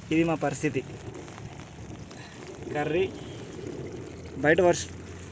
ఇది మా పరిస్థితి కర్రీ బయట వర్షం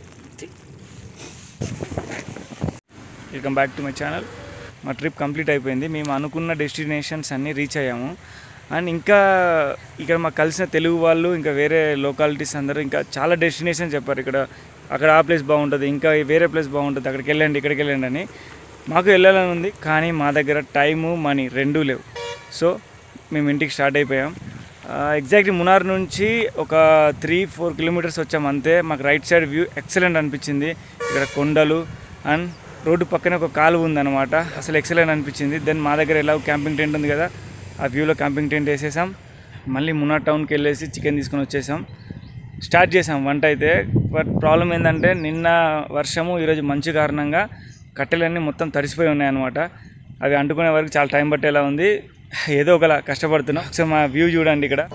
welcome back to my channel మా ట్రిప్ కంప్లీట్ అయిపోయింది మేము అనుకున్న డెస్టినేషన్స్ అన్నీ రీచ్ అయ్యాము అండ్ ఇంకా ఇక్కడ మాకు కలిసిన తెలుగు వాళ్ళు ఇంకా వేరే లోకాలిటీస్ అందరూ ఇంకా చాలా డెస్టినేషన్ చెప్పారు ఇక్కడ అక్కడ ఆ ప్లేస్ బాగుంటుంది ఇంకా వేరే ప్లేస్ బాగుంటుంది అక్కడికి వెళ్ళండి ఇక్కడికి వెళ్ళండి అని మాకు వెళ్ళాలని ఉంది కానీ మా దగ్గర టైము మనీ రెండూ లేవు సో మేము ఇంటికి స్టార్ట్ అయిపోయాం ఎగ్జాక్ట్లీ మునార్ నుంచి ఒక త్రీ ఫోర్ కిలోమీటర్స్ వచ్చాం అంతే మాకు రైట్ సైడ్ వ్యూ ఎక్సలెంట్ అనిపించింది ఇక్కడ కొండలు అండ్ రోడ్డు పక్కనే ఒక కాలువ ఉందన్నమాట అసలు ఎక్సలెంట్ అనిపించింది దెన్ మా దగ్గర ఎలా క్యాంపింగ్ టెంట్ ఉంది కదా ఆ వ్యూలో క్యాంపింగ్ టెంట్ వేసేసాం మళ్ళీ మునార్ టౌన్కి వెళ్ళేసి చికెన్ తీసుకొని వచ్చేసాం స్టార్ట్ చేసాం వంట అయితే బట్ ప్రాబ్లం ఏంటంటే నిన్న వర్షము ఈరోజు మంచు కారణంగా కట్టెలన్నీ మొత్తం తడిసిపోయి ఉన్నాయన్నమాట అవి అంటుకునే వరకు చాలా టైం పట్టేలా ఉంది ఏదో ఒకలా కష్టపడుతున్నాం సో మా వ్యూ చూడండి ఇక్కడ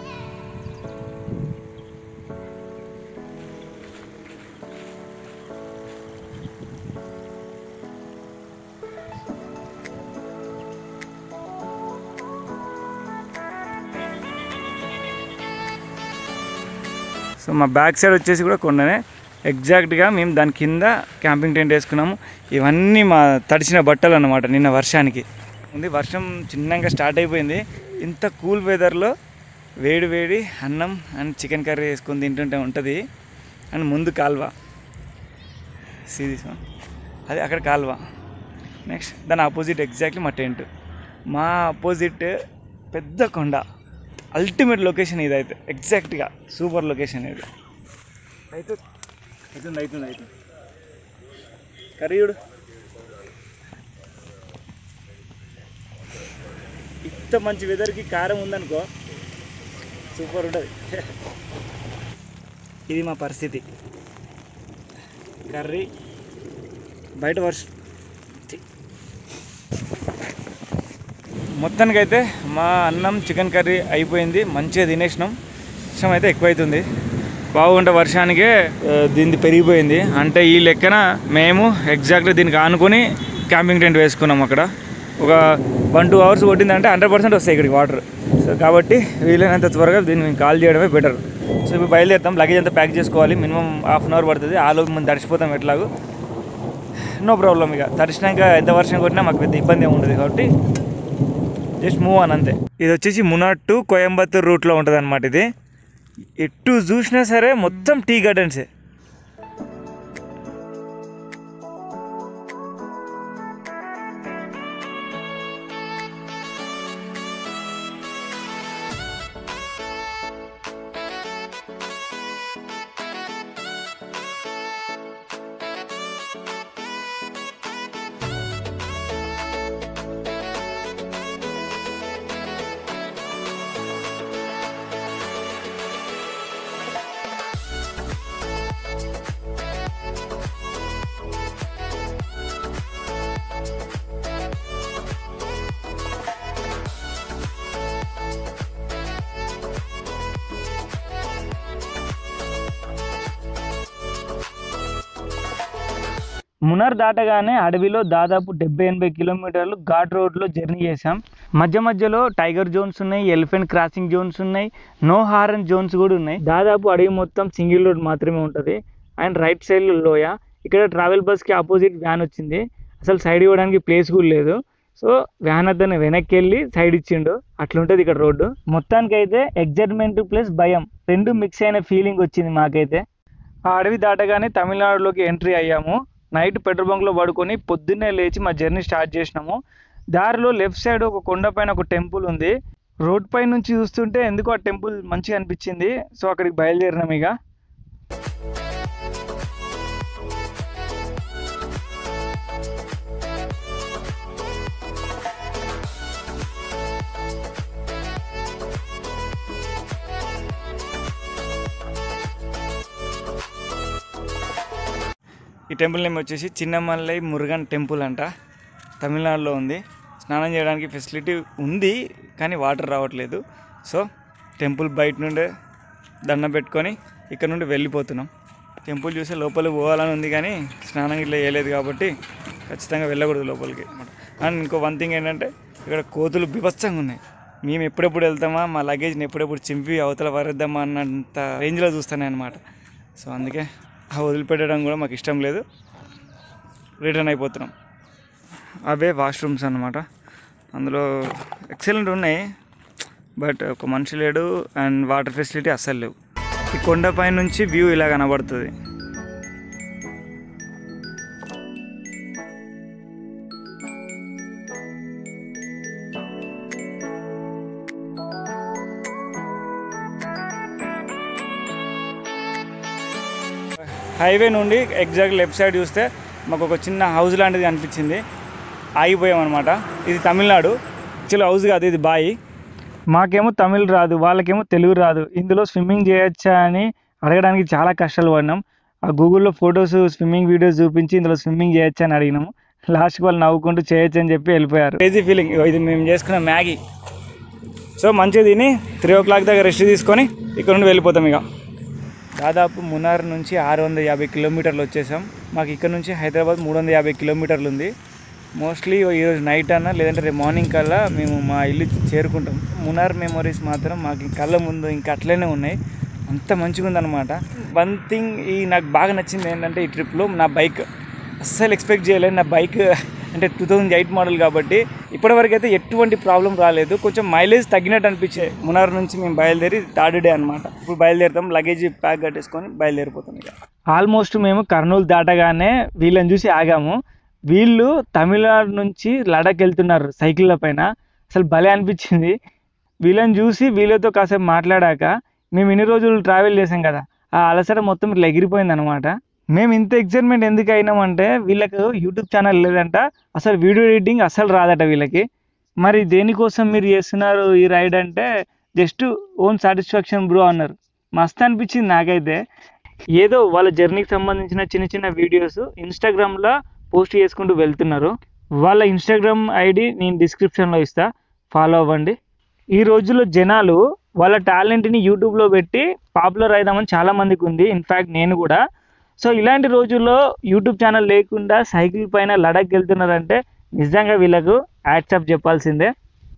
సో మా బ్యాక్ సైడ్ వచ్చేసి కూడా కొండనే ఎగ్జాక్ట్గా మేము దాని కింద క్యాంపింగ్ టెంట్ వేసుకున్నాము ఇవన్నీ మా తడిచిన బట్టలు అన్నమాట నిన్న వర్షానికి ఉంది వర్షం చిన్నగా స్టార్ట్ అయిపోయింది ఇంత కూల్ వెదర్లో వేడి వేడి అన్నం అండ్ చికెన్ కర్రీ వేసుకొని తింటుంటే ఉంటుంది అండ్ ముందు కాల్వ సీరీస్ అది అక్కడ కాల్వ నెక్స్ట్ దాని ఆపోజిట్ ఎగ్జాక్ట్లీ మా టెంట్ మా ఆపోజిట్ పెద్ద కొండ అల్టిమేట్ లొకేషన్ ఇది అయితే ఎగ్జాక్ట్గా సూపర్ లొకేషన్ ఇది అయితే అవుతుంది అవుతుంది అవుతుంది కర్రీయుడు ఇంత మంచి వెదర్కి కారం ఉందనుకో సూపర్ ఉంటుంది ఇది మా పరిస్థితి కర్రీ బయట వర్షం ఛీ. మొత్తానికైతే మా అన్నం చికెన్ కర్రీ అయిపోయింది మంచిగా తినేసినాం వర్షం అయితే ఎక్కువైతుంది బాగుంటే వర్షానికే ఆ, దీనిది పెరిగిపోయింది అంటే ఈ లెక్కన మేము ఎగ్జాక్ట్లీ దీనికి ఆనుకొని క్యాంపింగ్ టెంట్ వేసుకున్నాం అక్కడ ఒక వన్ టూ అవర్స్ కొట్టిందంటే హండ్రెడ్ పర్సెంట్ వస్తాయి ఇక్కడికి వాటర్ సో కాబట్టి వీలైనంత త్వరగా దీన్ని కాల్ చేయడమే బెటర్ సో ఇప్పుడు బయలుదేరుతాం లగేజ్ అంతా ప్యాక్ చేసుకోవాలి మినిమం హాఫ్ అన్ అవర్ పడుతుంది ఆ లోపు మనం తడిచిపోతాం ఎట్లాగో నో ప్రాబ్లం ఇక తడిచినాక ఎంత వర్షం కొట్టినా మాకు పెద్ద ఇబ్బంది ఏమి ఉండదు కాబట్టి జస్ట్ మూవ్ అని అంతే ఇది వచ్చేసి మునార్ టు కోయంబత్తూర్ రూట్లో ఉంటుంది అనమాట ఇది ఎటు చూసినా సరే మొత్తం టీ గార్డెన్సే మునర్ దాటగానే అడవిలో దాదాపు డెబ్బై ఎనభై కిలోమీటర్లు ఘాట్ రోడ్లో జర్నీ చేసాం మధ్య మధ్యలో టైగర్ జోన్స్ ఉన్నాయి ఎలిఫెంట్ క్రాసింగ్ జోన్స్ ఉన్నాయి నో హారన్ జోన్స్ కూడా ఉన్నాయి దాదాపు అడవి మొత్తం సింగిల్ రోడ్ మాత్రమే ఉంటుంది అండ్ రైట్ సైడ్ లోయ ఇక్కడ ట్రావెల్ బస్కి ఆపోజిట్ వ్యాన్ వచ్చింది అసలు సైడ్ ఇవ్వడానికి ప్లేస్ కూడా లేదు సో వ్యాన్ అతను వెనక్కి వెళ్ళి సైడ్ ఇచ్చిండు అట్లుంటుంది ఇక్కడ రోడ్డు మొత్తానికైతే ఎగ్జైట్మెంట్ ప్లస్ భయం రెండు మిక్స్ అయిన ఫీలింగ్ వచ్చింది మాకైతే ఆ అడవి దాటగానే తమిళనాడులోకి ఎంట్రీ అయ్యాము నైట్ పెట్రోల్ బంక్లో పడుకొని పొద్దున్నే లేచి మా జర్నీ స్టార్ట్ చేసినాము దారిలో లెఫ్ట్ సైడ్ ఒక కొండ పైన ఒక టెంపుల్ ఉంది రోడ్ పై నుంచి చూస్తుంటే ఎందుకో ఆ టెంపుల్ మంచిగా అనిపించింది సో అక్కడికి బయలుదేరినాం ఇక ఈ టెంపుల్ నేమ్ వచ్చేసి చిన్నమల్లై మురుగన్ టెంపుల్ అంట తమిళనాడులో ఉంది స్నానం చేయడానికి ఫెసిలిటీ ఉంది కానీ వాటర్ రావట్లేదు సో టెంపుల్ బయట నుండే దండం పెట్టుకొని ఇక్కడ నుండి వెళ్ళిపోతున్నాం టెంపుల్ చూస్తే లోపలికి పోవాలని ఉంది కానీ స్నానం ఇట్లా చేయలేదు కాబట్టి ఖచ్చితంగా వెళ్ళకూడదు లోపలికి అండ్ ఇంకో వన్ థింగ్ ఏంటంటే ఇక్కడ కోతులు బీభత్సంగా ఉన్నాయి మేము ఎప్పుడెప్పుడు వెళ్తామా మా లగేజ్ని ఎప్పుడెప్పుడు చింపి అవతల పరేద్దామా అన్నంత రేంజ్లో చూస్తాను అనమాట సో అందుకే ఆ వదిలిపెట్టడం కూడా మాకు ఇష్టం లేదు రిటర్న్ అయిపోతున్నాం అవే వాష్రూమ్స్ అన్నమాట అందులో ఎక్సలెంట్ ఉన్నాయి బట్ ఒక మనిషి లేడు అండ్ వాటర్ ఫెసిలిటీ అస్సలు లేవు ఈ కొండపై నుంచి వ్యూ ఇలా కనబడుతుంది హైవే నుండి ఎగ్జాక్ట్ లెఫ్ట్ సైడ్ చూస్తే మాకు ఒక చిన్న హౌస్ లాంటిది అనిపించింది ఆగిపోయాం అనమాట ఇది తమిళనాడు యాక్చువల్ హౌస్ కాదు ఇది బాయి మాకేమో తమిళ్ రాదు వాళ్ళకేమో తెలుగు రాదు ఇందులో స్విమ్మింగ్ చేయొచ్చా అని అడగడానికి చాలా కష్టాలు పడినాం ఆ గూగుల్లో ఫొటోస్ స్విమ్మింగ్ వీడియోస్ చూపించి ఇందులో స్విమ్మింగ్ చేయొచ్చా అని అడిగినాము లాస్ట్కి వాళ్ళు నవ్వుకుంటూ చేయొచ్చు అని చెప్పి వెళ్ళిపోయారు క్రేజీ ఫీలింగ్ ఇది మేము చేసుకున్న మ్యాగీ సో మంచిగా తిని త్రీ ఓ క్లాక్ దగ్గర రెస్ట్ తీసుకొని ఇక్కడ నుండి వెళ్ళిపోతాం ఇక దాదాపు మునార్ నుంచి ఆరు వందల యాభై కిలోమీటర్లు వచ్చేసాం మాకు ఇక్కడ నుంచి హైదరాబాద్ మూడు వందల యాభై కిలోమీటర్లు ఉంది మోస్ట్లీ ఈరోజు నైట్ అన్న లేదంటే రేపు మార్నింగ్ కల్లా మేము మా ఇల్లు చేరుకుంటాం మునార్ మెమొరీస్ మాత్రం మాకు కళ్ళ ముందు ఇంకా అట్లనే ఉన్నాయి అంత మంచిగా ఉందన్నమాట వన్ థింగ్ ఈ నాకు బాగా నచ్చింది ఏంటంటే ఈ ట్రిప్లో నా బైక్ అస్సలు ఎక్స్పెక్ట్ చేయలేదు నా బైక్ అంటే టూ థౌజండ్ ఎయిట్ మోడల్ కాబట్టి ఇప్పటివరకు అయితే ఎటువంటి ప్రాబ్లం రాలేదు కొంచెం మైలేజ్ తగ్గినట్టు అనిపించే మునార్ నుంచి మేము బయలుదేరి థర్డ్ డే అనమాట ఇప్పుడు బయలుదేరుతాం లగేజ్ ప్యాక్ కట్టేసుకొని బయలుదేరిపోతాం ఇక ఆల్మోస్ట్ మేము కర్నూలు దాటగానే వీళ్ళని చూసి ఆగాము వీళ్ళు తమిళనాడు నుంచి లడాక్ వెళ్తున్నారు సైకిళ్ళ పైన అసలు భలే అనిపించింది వీళ్ళని చూసి వీళ్ళతో కాసేపు మాట్లాడాక మేము ఇన్ని రోజులు ట్రావెల్ చేసాం కదా ఆ అలసట మొత్తం ఇట్లా ఎగిరిపోయింది అనమాట మేము ఇంత ఎక్సైట్మెంట్ ఎందుకు అయినామంటే వీళ్ళకు యూట్యూబ్ ఛానల్ లేదంట అసలు వీడియో ఎడిటింగ్ అసలు రాదట వీళ్ళకి మరి దేనికోసం మీరు చేస్తున్నారు ఈ రైడ్ అంటే జస్ట్ ఓన్ సాటిస్ఫాక్షన్ బ్రో అన్నారు మస్తు అనిపించింది నాకైతే ఏదో వాళ్ళ జర్నీకి సంబంధించిన చిన్న చిన్న వీడియోస్ ఇన్స్టాగ్రామ్లో పోస్ట్ చేసుకుంటూ వెళ్తున్నారు వాళ్ళ ఇన్స్టాగ్రామ్ ఐడి నేను డిస్క్రిప్షన్లో ఇస్తా ఫాలో అవ్వండి ఈ రోజుల్లో జనాలు వాళ్ళ టాలెంట్ని యూట్యూబ్లో పెట్టి పాపులర్ అవుదామని చాలామందికి ఉంది ఇన్ఫ్యాక్ట్ నేను కూడా సో ఇలాంటి రోజుల్లో యూట్యూబ్ ఛానల్ లేకుండా సైకిల్ పైన లడక్ వెళ్తున్నారంటే నిజంగా వీళ్ళకు యాడ్సప్ చెప్పాల్సిందే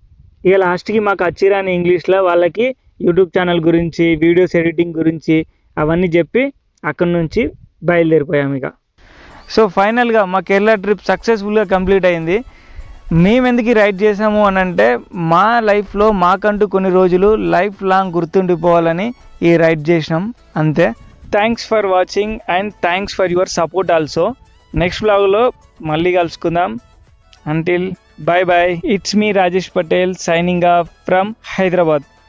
ఇక లాస్ట్కి మాకు అచ్చిరాని ఇంగ్లీష్లో వాళ్ళకి యూట్యూబ్ ఛానల్ గురించి వీడియోస్ ఎడిటింగ్ గురించి అవన్నీ చెప్పి అక్కడి నుంచి బయలుదేరిపోయాం ఇక సో ఫైనల్గా మా కేరళ ట్రిప్ సక్సెస్ఫుల్గా కంప్లీట్ అయింది మేము ఎందుకు ఈ రైడ్ చేసాము అని అంటే మా లైఫ్లో మాకంటూ కొన్ని రోజులు లైఫ్ లాంగ్ గుర్తుండిపోవాలని ఈ రైడ్ చేసినాం అంతే thanks for watching and thanks for your support also next బ్లాగ్లో మళ్ళీ కలుసుకుందాం until bye bye it's me Rajesh Patel signing off from Hyderabad